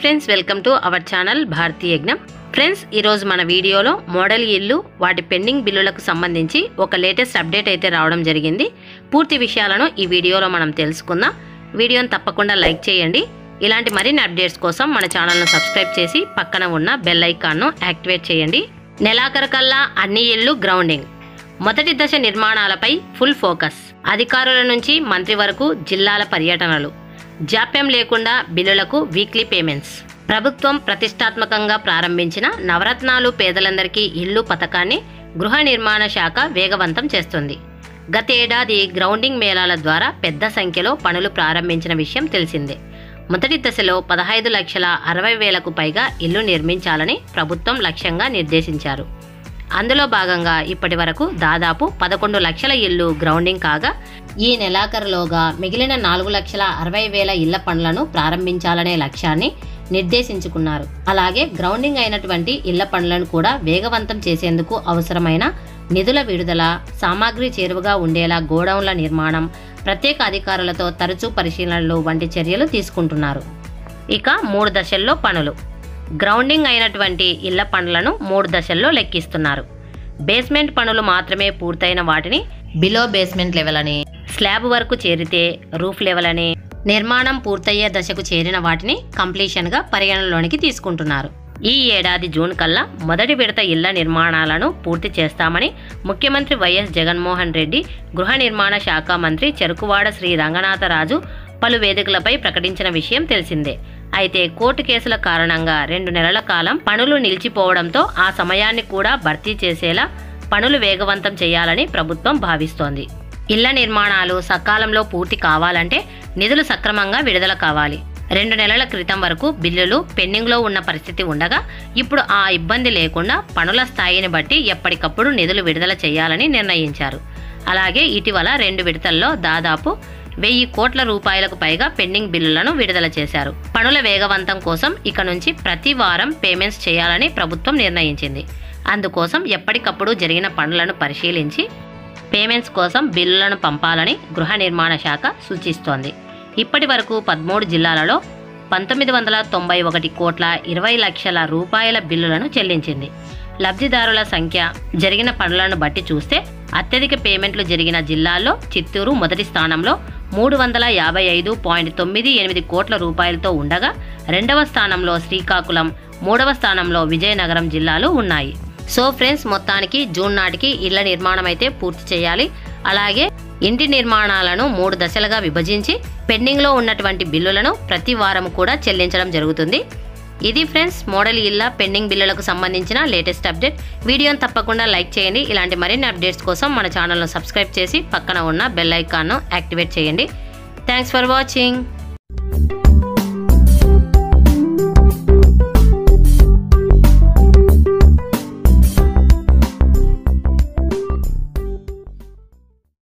friends welcome to our channel భారతీయ యజ్ఞం friends ఈరోజు మన వీడియోలో మోడల్ ఇల్లు వాటి పెండింగ్ బిల్లులకు సంబంధించి ఒక లేటెస్ట్ అప్డేట్ అయితే రావడం జరిగింది పూర్తి విషయాలను ఈ వీడియోలో మనం తెలుసుకుందాం వీడియోని తప్పకుండా లైక్ చేయండి ఇలాంటి మరిన్ని అప్డేట్స్ కోసం మన ఛానల్ను సబ్స్క్రైబ్ చేసి పక్కన ఉన్న బెల్ ఐకాన్ను యాక్టివేట్ చేయండి నెలాఖరుకల్లా అన్ని ఇళ్ళు గ్రౌండింగ్ మొదటి దశ నిర్మాణాలపై ఫుల్ ఫోకస్ అధికారుల నుంచి మంత్రి వరకు జిల్లాల పర్యటనలు జాప్యం లేకుండా బిల్లులకు వీక్లీ పేమెంట్స్ ప్రభుత్వం ప్రతిష్టాత్మకంగా ప్రారంభించిన నవరత్నాలు పేదలందరికీ ఇల్లు పథకాన్ని గృహ నిర్మాణ శాఖ వేగవంతం చేస్తుంది గతేడాది గ్రౌండింగ్ మేళాల ద్వారా పెద్ద సంఖ్యలో పనులు ప్రారంభించిన విషయం తెలిసిందే మొదటి దశలో పదహైదు లక్షల అరవై వేలకు పైగా ఇల్లు నిర్మించాలని ప్రభుత్వం లక్ష్యంగా నిర్దేశించారు అందులో భాగంగా ఇప్పటి వరకు దాదాపు పదకొండు లక్షల ఇల్లు గ్రౌండింగ్ కాగా ఈ నెలాఖరులోగా మిగిలిన నాలుగు లక్షల అరవై వేల ఇళ్ల పనులను ప్రారంభించాలనే లక్ష్యాన్ని నిర్దేశించుకున్నారు అలాగే గ్రౌండింగ్ అయినటువంటి ఇళ్ల పనులను కూడా వేగవంతం చేసేందుకు అవసరమైన నిధుల విడుదల సామాగ్రి చేరువగా ఉండేలా గోడౌన్ల నిర్మాణం ప్రత్యేక అధికారులతో తరచూ పరిశీలనలు వంటి చర్యలు తీసుకుంటున్నారు ఇక మూడు దశల్లో పనులు గ్రౌండింగ్ అయినటువంటి ఇళ్ల పనులను మూడు దశల్లో లెక్కిస్తున్నారు బేస్మెంట్ పనులు మాత్రమే పూర్తయిన వాటిని బిలో బేస్మెంట్ లెవెల్ అని స్లాబ్ వరకు చేరితే రూఫ్ లెవెల్ అని నిర్మాణం పూర్తయ్యే దశకు చేరిన వాటిని కంప్లీషన్గా పరిగణనలోనికి తీసుకుంటున్నారు ఈ ఏడాది జూన్ కల్లా మొదటి విడత ఇళ్ల నిర్మాణాలను పూర్తి చేస్తామని ముఖ్యమంత్రి వైఎస్ జగన్మోహన్ రెడ్డి గృహ నిర్మాణ శాఖ మంత్రి చెరుకువాడ శ్రీ రంగనాథరాజు పలు వేదికలపై ప్రకటించిన విషయం తెలిసిందే అయితే కోర్టు కేసుల కారణంగా రెండు నెలల కాలం పనులు నిలిచిపోవడంతో ఆ సమయాన్ని కూడా భర్తీ చేసేలా పనులు వేగవంతం చేయాలని ప్రభుత్వం భావిస్తోంది ఇళ్ల నిర్మాణాలు సకాలంలో పూర్తి కావాలంటే నిధులు సక్రమంగా విడుదల కావాలి రెండు నెలల క్రితం వరకు బిల్లులు పెండింగ్లో ఉన్న పరిస్థితి ఉండగా ఇప్పుడు ఆ ఇబ్బంది లేకుండా పనుల స్థాయిని బట్టి ఎప్పటికప్పుడు నిధులు విడుదల చేయాలని నిర్ణయించారు అలాగే ఇటీవల రెండు విడతల్లో దాదాపు వెయ్యి కోట్ల రూపాయలకు పైగా పెండింగ్ బిల్లులను విడుదల చేశారు పనుల వేగవంతం కోసం ఇక నుంచి ప్రతి వారం పేమెంట్స్ చేయాలని ప్రభుత్వం నిర్ణయించింది అందుకోసం ఎప్పటికప్పుడు జరిగిన పనులను పరిశీలించి పేమెంట్స్ కోసం బిల్లులను పంపాలని గృహ నిర్మాణ శాఖ సూచిస్తోంది ఇప్పటి వరకు పదమూడు జిల్లాలలో పంతొమ్మిది వందల తొంభై ఒకటి కోట్ల ఇరవై లక్షల రూపాయల బిల్లులను చెల్లించింది లబ్ధిదారుల సంఖ్య జరిగిన పనులను బట్టి చూస్తే అత్యధిక పేమెంట్లు జరిగిన జిల్లాల్లో చిత్తూరు మొదటి స్థానంలో మూడు వందల యాభై ఐదు పాయింట్ తొమ్మిది ఎనిమిది కోట్ల రూపాయలతో ఉండగా రెండవ స్థానంలో శ్రీకాకుళం మూడవ స్థానంలో విజయనగరం జిల్లాలు ఉన్నాయి సో ఫ్రెండ్స్ మొత్తానికి జూన్ నాటికి ఇళ్ల నిర్మాణం అయితే పూర్తి చేయాలి అలాగే ఇంటి నిర్మాణాలను మూడు దశలుగా విభజించి పెండింగ్లో ఉన్నటువంటి బిల్లులను ప్రతి వారం కూడా చెల్లించడం జరుగుతుంది ఇది ఫ్రెండ్స్ మోడల్ ఇళ్ళ పెండింగ్ బిల్లులకు సంబంధించిన లేటెస్ట్ అప్డేట్ వీడియోని తప్పకుండా లైక్ చేయండి ఇలాంటి మరిన్ని అప్డేట్స్ కోసం మన ఛానల్ను సబ్స్క్రైబ్ చేసి పక్కన ఉన్న బెల్ ఐకాన్ను యాక్టివేట్ చేయండి థ్యాంక్స్ ఫర్ వాచింగ్